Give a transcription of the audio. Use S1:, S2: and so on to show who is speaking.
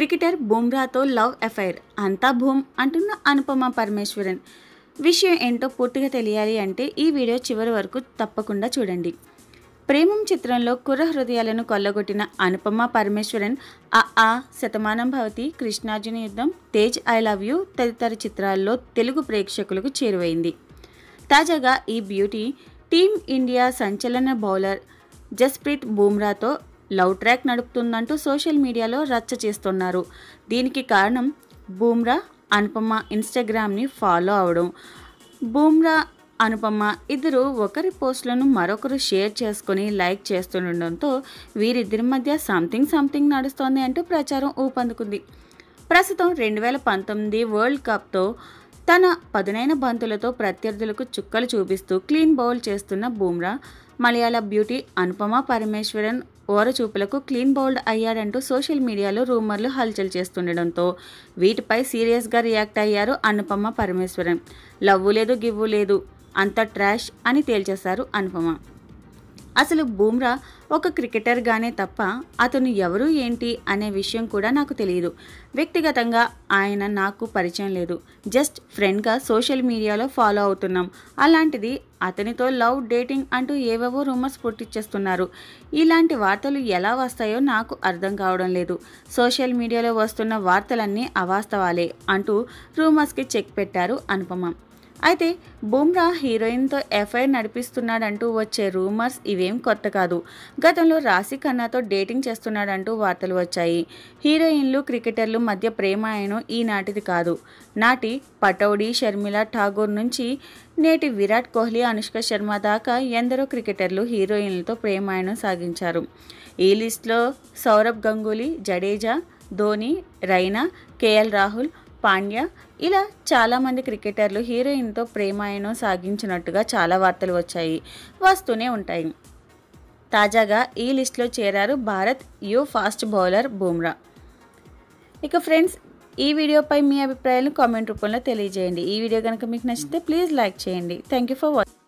S1: cricketer బుమ్రాతో love affair అంతా boom అంటున్న అనుపమ పరమేశ్వరన్ విషయం ఏంటో పూర్తిగా తెలియాలి అంటే ఈ వీడియో చివరి వరకు తప్పకుండా చూడండి ప్రేమం చిత్రంలో కుర్ర హృదయాలను కొల్లగొట్టిన అనుపమ పరమేశ్వరన్ ఆ ఆ శతమానం భవతి కృష్ణార్జున యుద్ధం తేజ్ ఐ లవ్ యూ తదితర చిత్రాల్లో తెలుగు ప్రేక్షకులకు చేరువైంది తాజాగా ఈ బ్యూటీ టీమ్ ఇండియా సంచలన బౌలర్ జస్ప్రీత్ బూమ్రాతో లవ్ ట్రాక్ నడుపుతుందంటూ సోషల్ మీడియాలో రచ్చ చేస్తున్నారు దీనికి కారణం బూమ్రా అనుపమ ఇన్స్టాగ్రామ్ని ఫాలో అవడం బూమ్రా అనుపమ ఇద్దరు ఒకరి పోస్టులను మరొకరు షేర్ చేసుకుని లైక్ చేస్తుండడంతో వీరిద్దరి మధ్య సంథింగ్ సంథింగ్ నడుస్తోంది అంటూ ప్రచారం ఊపందుకుంది ప్రస్తుతం రెండు వేల పంతొమ్మిది వరల్డ్ కప్తో తన పదునైన బంతులతో ప్రత్యర్థులకు చుక్కలు చూపిస్తూ క్లీన్ బౌల్ చేస్తున్న బూమ్రా మలయాళ బ్యూటీ అనుపమ పరమేశ్వరన్ ఓరచూపులకు క్లీన్ బౌల్డ్ అయ్యాడంటూ సోషల్ మీడియాలో రూమర్లు హల్చల్ చేస్తుండడంతో వీటిపై సీరియస్గా రియాక్ట్ అయ్యారు అనుపమ పరమేశ్వరన్ లవ్వు లేదు గివ్వు లేదు అంత ట్రాష్ అని తేల్చేశారు అనుపమ అసలు బూమ్రా ఒక క్రికెటర్గానే తప్ప అతను ఎవరు ఏంటి అనే విషయం కూడా నాకు తెలియదు వ్యక్తిగతంగా ఆయన నాకు పరిచయం లేదు జస్ట్ ఫ్రెండ్గా సోషల్ మీడియాలో ఫాలో అవుతున్నాం అలాంటిది అతనితో లవ్ డేటింగ్ అంటూ ఏవేవో రూమర్స్ పుట్టించేస్తున్నారు ఇలాంటి వార్తలు ఎలా వస్తాయో నాకు అర్థం కావడం లేదు సోషల్ మీడియాలో వస్తున్న వార్తలన్నీ అవాస్తవాలే అంటూ రూమర్స్కి చెక్ పెట్టారు అనుపమ అయితే బుమ్రా హీరోయిన్తో ఎఫ్ఐఆర్ నడిపిస్తున్నాడంటూ వచ్చే రూమర్స్ ఇవేం కొత్త కాదు గతంలో రాశి ఖన్నాతో డేటింగ్ చేస్తున్నాడంటూ వార్తలు వచ్చాయి హీరోయిన్లు క్రికెటర్లు మధ్య ప్రేమాయణం ఈనాటిది కాదు నాటి పటౌడి షర్మిల ఠాగూర్ నుంచి నేటి విరాట్ కోహ్లీ అనుష్క శర్మ దాకా ఎందరో క్రికెటర్లు హీరోయిన్లతో ప్రేమాయణం సాగించారు ఈ లిస్ట్లో సౌరభ్ గంగూలీ జడేజా ధోని రైనా కేఎల్ రాహుల్ పాండ్యా ఇలా చాలామంది క్రికెటర్లు హీరోయిన్తో ప్రేమాయణం సాగించినట్టుగా చాలా వార్తలు వచ్చాయి వస్తూనే ఉంటాయి తాజాగా ఈ లిస్ట్లో చేరారు భారత్ యు ఫాస్ట్ బౌలర్ బూమ్రా ఇక ఫ్రెండ్స్ ఈ వీడియోపై మీ అభిప్రాయాలను కామెంట్ రూపంలో తెలియజేయండి ఈ వీడియో కనుక మీకు నచ్చితే ప్లీజ్ లైక్ చేయండి థ్యాంక్ యూ ఫర్ వాచింగ్